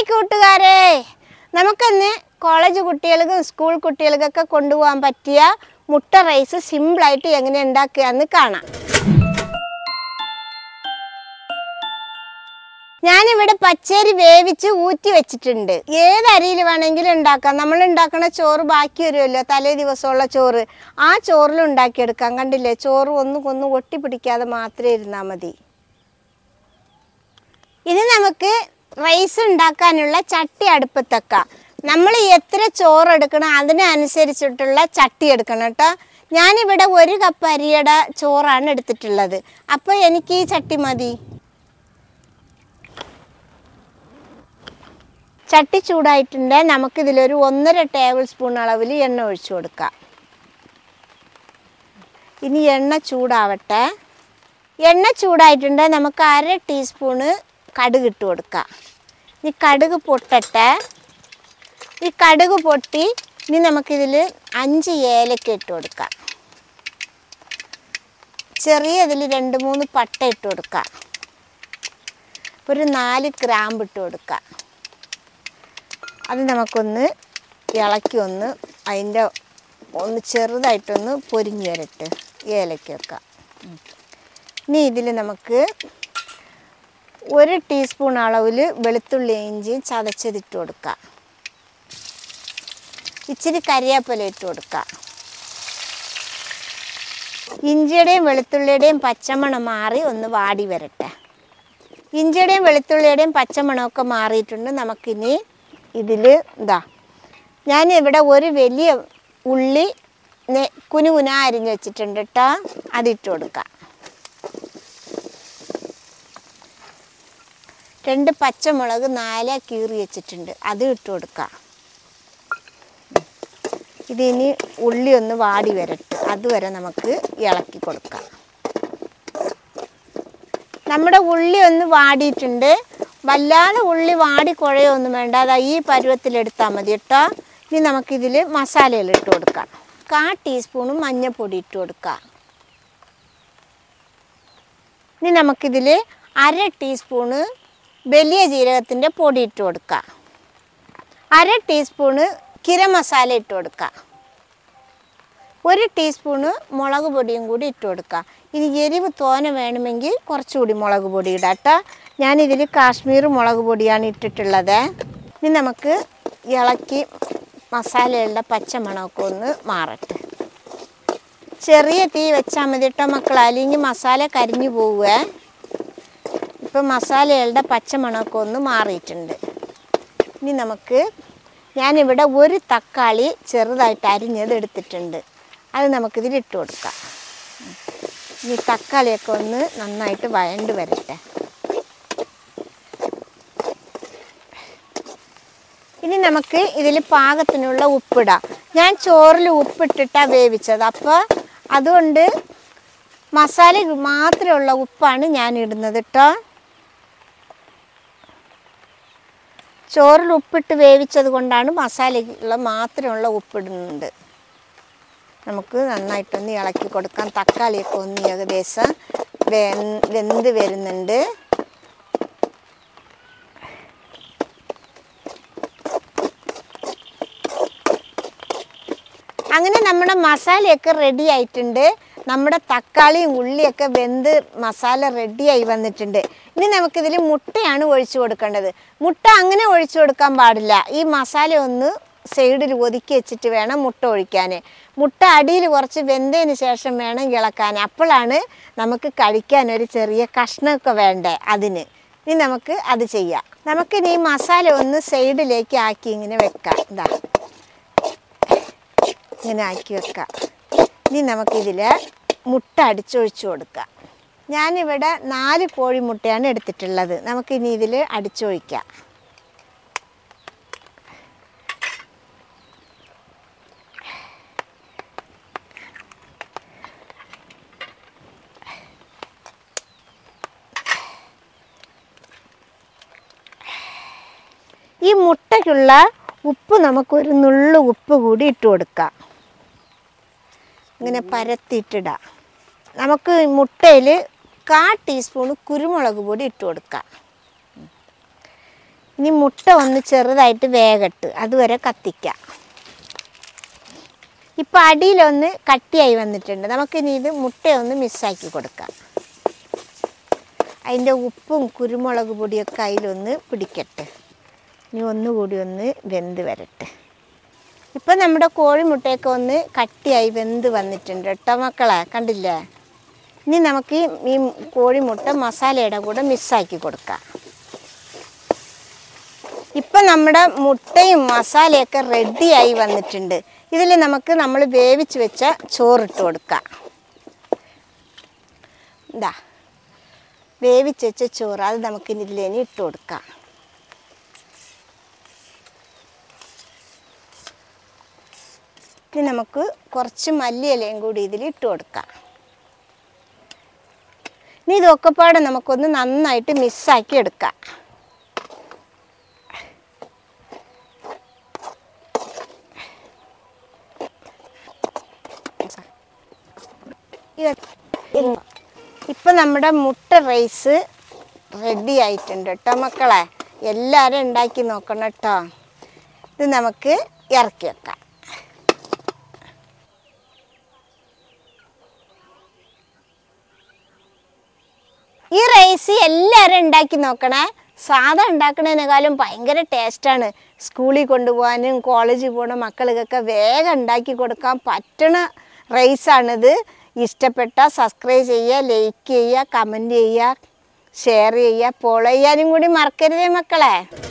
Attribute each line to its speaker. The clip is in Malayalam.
Speaker 1: കൂട്ടുകാരെ നമുക്കിന്ന് കോളേജ് കുട്ടികൾക്കും സ്കൂൾ കുട്ടികൾക്കൊക്കെ കൊണ്ടുപോകാൻ പറ്റിയ മുട്ട റൈസ് സിമ്പിളായിട്ട് എങ്ങനെ ഉണ്ടാക്കുക എന്ന് കാണാം ഞാനിവിടെ പച്ചരി വേവിച്ച് ഊറ്റി വെച്ചിട്ടുണ്ട് ഏത് അരിയിൽ വേണമെങ്കിലും ഉണ്ടാക്കാം നമ്മൾ ഉണ്ടാക്കണ ചോറ് ബാക്കി വരുമല്ലോ തലേ ദിവസമുള്ള ചോറ് ആ ചോറിൽ ഉണ്ടാക്കിയെടുക്കാം കണ്ടില്ലേ ചോറ് ഒന്നും ഒന്നും ഒട്ടിപ്പിടിക്കാതെ മാത്രമേ ഇരുന്നാൽ മതി ഇനി നമുക്ക് റൈസ് ഉണ്ടാക്കാനുള്ള ചട്ടി അടുപ്പത്തെക്കാം നമ്മൾ എത്ര ചോറ് എടുക്കണം അതിനനുസരിച്ചിട്ടുള്ള ചട്ടി എടുക്കണം കേട്ടോ ഞാനിവിടെ ഒരു കപ്പ് അരിയുടെ ചോറാണ് എടുത്തിട്ടുള്ളത് അപ്പോൾ എനിക്ക് ഈ ചട്ടി മതി ചട്ടി ചൂടായിട്ടുണ്ട് നമുക്കിതിലൊരു ഒന്നര ടേബിൾ സ്പൂൺ അളവിൽ എണ്ണ ഒഴിച്ചു കൊടുക്കാം ഇനി എണ്ണ ചൂടാവട്ടെ എണ്ണ ചൂടായിട്ടുണ്ട് നമുക്ക് അര ടീസ്പൂണ് കടുക് ഇട്ട് കൊടുക്കാം ഈ കടുക് പൊട്ടട്ടെ ഈ കടുക് പൊട്ടി ഇനി നമുക്കിതിൽ അഞ്ച് ഏലക്ക ഇട്ട് കൊടുക്കാം ചെറിയ ഇതിൽ രണ്ട് മൂന്ന് പട്ട ഇട്ട് കൊടുക്കാം ഒരു നാല് ഗ്രാമ്പ് ഇട്ട് കൊടുക്കാം അത് നമുക്കൊന്ന് ഇളക്കി ഒന്ന് അതിൻ്റെ ഒന്ന് ചെറുതായിട്ടൊന്ന് പൊരിഞ്ഞ് വരട്ടെ ഏലക്ക വെക്കാം ഉം. ഇനി ഇതിൽ നമുക്ക് ഒരു ടീസ്പൂൺ അളവിൽ വെളുത്തുള്ളി ഇഞ്ചി ചതച്ചതിട്ട് കൊടുക്കാം ഇച്ചിരി കരിയാപ്പല ഇട്ട് കൊടുക്കാം ഇഞ്ചിയുടെയും വെളുത്തുള്ളിയുടെയും പച്ചമണം മാറി ഒന്ന് വാടി വരട്ടെ ഇഞ്ചിയുടെയും വെളുത്തുള്ളിയുടെയും പച്ചമണമൊക്കെ മാറിയിട്ടുണ്ട് നമുക്കിനി ഇതിൽ ഇതാ ഞാൻ ഇവിടെ ഒരു വലിയ ഉള്ളി നെ- കുനുകുന അരിഞ്ഞ് വെച്ചിട്ടുണ്ട് കേട്ടോ അതിട്ട് കൊടുക്കാം രണ്ട് പച്ചമുളക് നാല കീറി വെച്ചിട്ടുണ്ട് അത് ഇട്ട് കൊടുക്കാം ഇതിനി ഉള്ളി ഒന്ന് വാടി വരട്ടെ അതുവരെ നമുക്ക് ഇളക്കി കൊടുക്കാം നമ്മുടെ ഉള്ളി ഒന്ന് വാടിയിട്ടുണ്ട് വല്ലാതെ ഉള്ളി വാടി കുഴയൊന്നും വേണ്ട അതാ ഈ പരുവത്തിലെടുത്താൽ മതി കേട്ടോ ഇനി നമുക്കിതിൽ മസാലകൾ ഇട്ട് കൊടുക്കാം കാ ടീസ്പൂണ് മഞ്ഞൾപ്പൊടി ഇട്ട് കൊടുക്കാം ഇനി നമുക്കിതിൽ അര ടീസ്പൂണ് വലിയ ജീരകത്തിൻ്റെ പൊടി ഇട്ട് കൊടുക്കാം അര ടീസ്പൂണ് കിര മസാല ഇട്ട് കൊടുക്കാം ഒരു ടീസ്പൂണ് മുളക് പൊടിയും കൂടി ഇട്ട് കൊടുക്കുക ഇനി എരിവ് തോന വേണമെങ്കിൽ കുറച്ചുകൂടി മുളക് പൊടി ഇടാം കേട്ടോ ഞാനിതിൽ കാശ്മീർ മുളക് പൊടിയാണ് ഇട്ടിട്ടുള്ളത് ഇനി നമുക്ക് ഇളക്കി മസാലകളുടെ പച്ചമണമൊക്കെ ഒന്ന് മാറട്ടെ ചെറിയ തീ വെച്ചാൽ മതി കേട്ടോ മക്കൾ അല്ലെങ്കിൽ മസാല കരിഞ്ഞു പോവുക ഇപ്പം മസാലകളുടെ പച്ചമണമൊക്കെ ഒന്ന് മാറിയിട്ടുണ്ട് ഇനി നമുക്ക് ഞാനിവിടെ ഒരു തക്കാളി ചെറുതായിട്ട് അരിഞ്ഞത് എടുത്തിട്ടുണ്ട് അത് നമുക്കിതിൽ ഇട്ട് കൊടുക്കാം ഉം. ഇനി തക്കാളിയൊക്കെ ഒന്ന് നന്നായിട്ട് വഴണ്ട് വരട്ടെ ഇനി നമുക്ക് ഇതിൽ പാകത്തിനുള്ള ഉപ്പിടാം ഞാൻ ചോറിൽ ഉപ്പിട്ടിട്ടാണ് വേവിച്ചത് അപ്പോൾ അതുകൊണ്ട് മസാല മാത്രമുള്ള ഉപ്പാണ് ഞാൻ ഇടുന്നത് കേട്ടോ ചോറിൽ ഉപ്പിട്ട് വേവിച്ചത് കൊണ്ടാണ് മസാലയ്ക്കുള്ള മാത്രമുള്ള ഉപ്പിടുന്നുണ്ട് നമുക്ക് നന്നായിട്ടൊന്ന് ഇളക്കി കൊടുക്കാം തക്കാളിയൊക്കെ ഒന്ന് ഏകദേശം വെ- വെന്ത് വരുന്നുണ്ട് അങ്ങനെ നമ്മുടെ മസാലയൊക്കെ റെഡി ആയിട്ടുണ്ട് നമ്മുടെ തക്കാളിയും ഉള്ളിയൊക്കെ വെന്ത് മസാല റെഡിയായി വന്നിട്ടുണ്ട് ഇനി നമുക്കിതിൽ മുട്ടയാണ് ഒഴിച്ചു കൊടുക്കേണ്ടത് മുട്ട അങ്ങനെ ഒഴിച്ചു കൊടുക്കാൻ പാടില്ല ഈ മസാല ഒന്ന് സൈഡിൽ ഒതുക്കി വെച്ചിട്ട് വേണം മുട്ട ഒഴിക്കാൻ മുട്ട അടിയിൽ കുറച്ച് വെന്തതിന് ശേഷം വേണം ഇളക്കാൻ അപ്പോഴാണ് നമുക്ക് കഴിക്കാൻ ഒരു ചെറിയ കഷ്ണമൊക്കെ വേണ്ടേ അതിന് ഇനി നമുക്ക് അത് ചെയ്യാം നമുക്കിനി ഈ മസാല ഒന്ന് സൈഡിലേക്ക് ആക്കി ഇങ്ങനെ വെക്കാം ഇതാ ഇങ്ങനെ ആക്കി വെക്കാം ഇനി നമുക്കിതിൽ മുട്ട അടിച്ചൊഴിച്ച് കൊടുക്കാം ഞാനിവിടെ നാല് കോഴിമുട്ടയാണ് എടുത്തിട്ടുള്ളത് നമുക്കിനി ഇതിൽ അടിച്ചൊഴിക്കാം ഈ മുട്ടയ്ക്കുള്ള ഉപ്പ് നമുക്കൊരു നുള്ളു ഉപ്പ് കൂടി ഇട്ട് കൊടുക്കാം ഇങ്ങനെ പരത്തിയിട്ടിടാം നമുക്ക് മുട്ടയിൽ കാ ടീസ്പൂൺ കുരുമുളക് പൊടി ഇട്ട് കൊടുക്കാം ഇനി മുട്ട ഒന്ന് ചെറുതായിട്ട് വേഗട്ട് അതുവരെ കത്തിക്കാം ഇപ്പം അടിയിലൊന്ന് കട്ടിയായി വന്നിട്ടുണ്ട് നമുക്കിനി ഇത് മുട്ടയൊന്ന് മിസ്സാക്കി കൊടുക്കാം അതിൻ്റെ ഉപ്പും കുരുമുളക് പൊടിയൊക്കെ അതിലൊന്ന് പിടിക്കട്ടെ ഇനി ഒന്നുകൂടി ഒന്ന് വെന്ത് വരട്ടെ ഇപ്പം നമ്മുടെ കോഴിമുട്ടയൊക്കെ ഒന്ന് കട്ടിയായി വെന്ത് വന്നിട്ടുണ്ട് കേട്ടോ മക്കളെ കണ്ടില്ലേ ഇനി നമുക്ക് ഈ ഈ കോഴിമുട്ട മസാലയുടെ കൂടെ മിക്സാക്കി കൊടുക്കാം ഇപ്പം നമ്മുടെ മുട്ടയും മസാലയൊക്കെ റെഡിയായി വന്നിട്ടുണ്ട് ഇതിൽ നമുക്ക് നമ്മൾ വേവിച്ച് വെച്ച ചോറിട്ട് കൊടുക്കാം ഇതാ വേവിച്ച് വെച്ച ചോറ് അത് നമുക്ക് ഇതിലേനി ഇട്ട് കൊടുക്കാം ഇനി നമുക്ക് കുറച്ച് മല്ലിയിലയും കൂടി ഇതിൽ ഇട്ട് കൊടുക്കാം ഇനി ഇതൊക്കെ പാടെ നമുക്കൊന്ന് നന്നായിട്ട് മിക്സാക്കി എടുക്കാം ഇപ്പം നമ്മുടെ മുട്ട റൈസ് റെഡി ആയിട്ടുണ്ട് കേട്ടോ മക്കളെ എല്ലാവരും ഉണ്ടാക്കി നോക്കണം കേട്ടോ ഇത് നമുക്ക് ഇറക്കി വെക്കാം ഈ റൈസ് എല്ലാവരും ഉണ്ടാക്കി നോക്കണേ സാധാ ഉണ്ടാക്കണതിനേക്കാളും ഭയങ്കര ടേസ്റ്റാണ് സ്കൂളിൽ കൊണ്ടുപോകാനും കോളേജിൽ പോകണ മക്കൾക്കൊക്കെ വേഗം ഉണ്ടാക്കി കൊടുക്കാൻ പറ്റണ റൈസാണിത് ഇഷ്ടപ്പെട്ട സബ്സ്ക്രൈബ് ചെയ്യുക ലൈക്ക് ചെയ്യുക കമൻറ്റ് ചെയ്യുക ഷെയർ ചെയ്യുക ഫോളോ ചെയ്യാനും കൂടി മറക്കരുതേ മക്കളെ